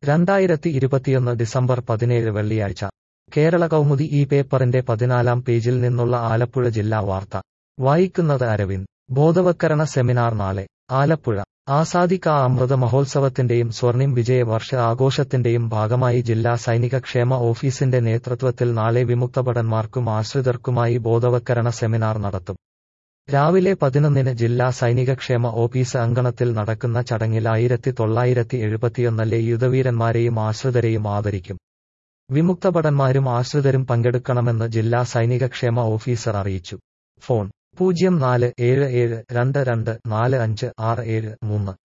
രണ്ടായിരത്തി ഇരുപത്തിയൊന്ന് ഡിസംബർ പതിനേഴ് വെള്ളിയാഴ്ച കേരള കൗമുദി ഈ പേപ്പറിന്റെ പതിനാലാം പേജിൽ നിന്നുള്ള ആലപ്പുഴ ജില്ലാ വാർത്ത വായിക്കുന്നത് അരവിന്ദ് ബോധവത്കരണ സെമിനാർ നാളെ ആലപ്പുഴ ആസാദിക അമൃത മഹോത്സവത്തിന്റെയും സ്വർണിം വിജയ വർഷ ആഘോഷത്തിന്റെയും ഭാഗമായി ജില്ലാ സൈനിക ക്ഷേമ ഓഫീസിന്റെ നേതൃത്വത്തിൽ നാളെ വിമുക്തഭടന്മാർക്കും ആശ്രിതർക്കുമായി ബോധവത്കരണ സെമിനാർ നടത്തും രാവിലെ പതിനൊന്നിന് ജില്ലാ സൈനികക്ഷേമ ഓഫീസ് അങ്കണത്തിൽ നടക്കുന്ന ചടങ്ങിൽ ആയിരത്തി തൊള്ളായിരത്തി എഴുപത്തിയൊന്നിലെ യുദ്ധവീരന്മാരെയും ആശ്രിതരെയും ആദരിക്കും വിമുക്തഭടന്മാരും ആശ്രിതരും പങ്കെടുക്കണമെന്ന് ജില്ലാ സൈനികക്ഷേമ ഓഫീസർ അറിയിച്ചു ഫോൺ പൂജ്യം നാല് ഏഴ് ഏഴ് രണ്ട് രണ്ട് നാല് അഞ്ച് ആറ് ഏഴ് മൂന്ന്